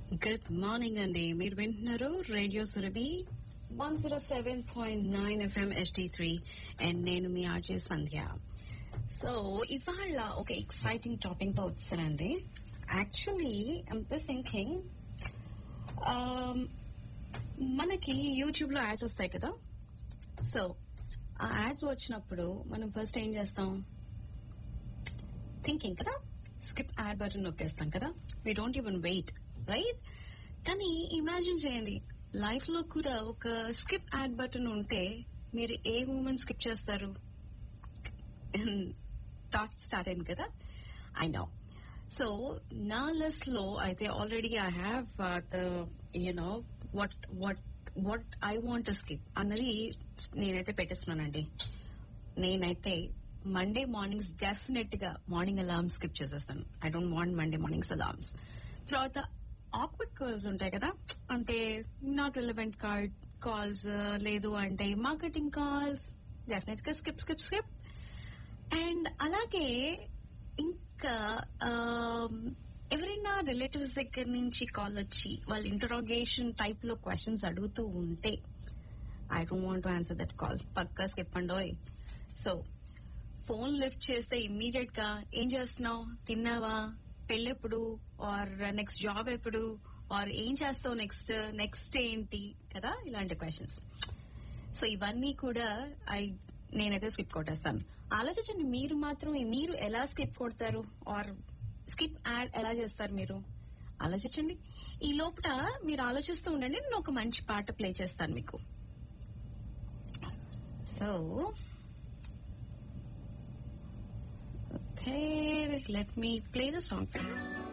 Good morning అండి మీరు వింటున్నారు radio Surabhi one zero seven point nine FM ST three and నేను మీ ఆర్జే సంధ్య సో ఇవాళ ఒక ఎక్సైటింగ్ టాపిక్ తో వచ్చానండి యాక్చువల్లీ ఐమ్ జస్ట్ థింకింగ్ మనకి యూట్యూబ్ లో యాడ్స్ వస్తాయి కదా సో ఆ యాడ్స్ వచ్చినప్పుడు మనం ఫస్ట్ ఏం చేస్తాం థింకింగ్ కదా స్కిప్ యాడ్ బటన్ నొక్కేస్తాం కదా we don't even wait right కానీ ఇమాజిన్ చేయండి లైఫ్ లో కూడా ఒక స్కిప్ యాడ్ బటన్ ఉంటే మీరు ఏ మూమెంట్ స్కిప్ చేస్తారు థాట్ స్టార్ట్ అయింది కదా ఐ నో సో నా లిస్ట్ లో అయితే already I have the you know what what what I want skip అన్నది నేనైతే పెట్టేస్తున్నానండి నేనైతే మండే మార్నింగ్స్ డెఫినెట్ గా మార్నింగ్ అలార్మ్ స్కిప్ చేసేస్తాను I don't want Monday mornings alarms తర్వాత ఆక్వర్డ్ కాల్స్ ఉంటాయి కదా అంటే నాట్ రిలవెంట్ కార్డ్ కాల్స్ లేదు అంటే మార్కెటింగ్ కాల్స్ డెఫినెట్ గా స్కిప్ స్కిప్ స్కిప్ అండ్ అలాగే ఇంకా ఎవరైనా రిలేటివ్స్ దగ్గర నుంచి కాల్ వచ్చి వాళ్ళ ఇంటరాగేషన్ టైప్ లో క్వశ్చన్స్ అడుగుతూ ఉంటే I don't want answer that call పక్కా స్కిప్ అండోయ్ సో ఫోన్ లిఫ్ట్ చేస్తే ఇమ్మీడియట్ గా ఏం చేస్తున్నావు తిన్నావా పెళ్ళెప్పుడు ఆర్ నెక్స్ట్ జాబ్ ఎప్పుడు ఆర్ ఏం చేస్తావు నెక్స్ట్ నెక్స్ట్ ఏంటి కదా ఇలాంటి క్వశ్చన్స్ సో ఇవన్నీ కూడా ఐ నేనైతే స్కిప్ కొట్టేస్తాను ఆలోచించండి మీరు మాత్రం మీరు ఎలా స్కిప్ కొడతారు ఆర్ స్కిప్ యాడ్ ఎలా చేస్తారు మీరు ఆలోచించండి ఈ లోపల మీరు ఆలోచిస్తూ ఉండండి నేను ఒక మంచి పాట ప్లే చేస్తాను మీకు so Okay, let me play the song for you.